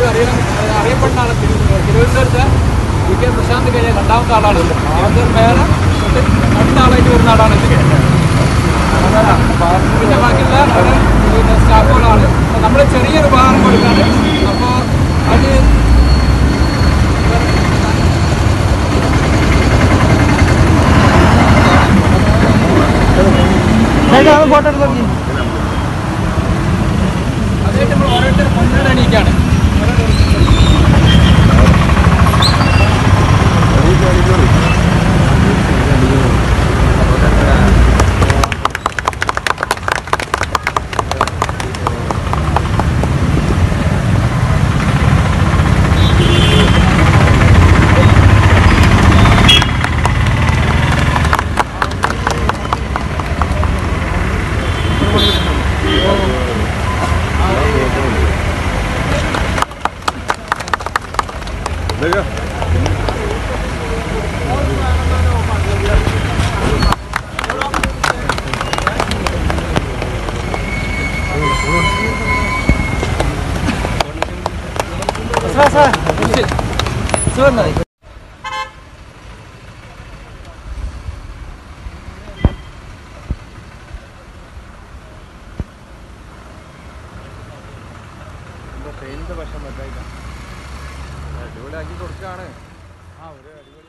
എല്ലാവരും അറിയണം അറിയപ്പെടുന്ന ആളാണ് തിരുവനന്തപുരം തിരുവനന്തപുരത്ത് വി കെ പ്രശാന്ത് കഴിഞ്ഞ രണ്ടാമത്തെ ആളാണ് ആദ്യം മേലെ അടുത്ത ആളായിട്ട് വരുന്ന ആളാണ് ഇത് പിന്നെ ബാക്കിയുള്ള അവിടെ പിന്നെ സ്റ്റാഫുകളാണ് നമ്മൾ ചെറിയൊരു ഉപഹാരം കൊടുക്കാണ് അപ്പോൾ അത് ഫോട്ടോ എടുത്ത് നോക്കി അതായിട്ട് നമ്മൾ ഓരോരുത്തർ മുന്നിൽ എണീക്കാണ് സാർ സാർ സുഖം ട്രെയിനിന്റെ പക്ഷം മറ്റായിട്ടാ അടിപൊളിയാക്കി കൊടുക്കുകയാണ് ആ ഒരു അടിപൊളി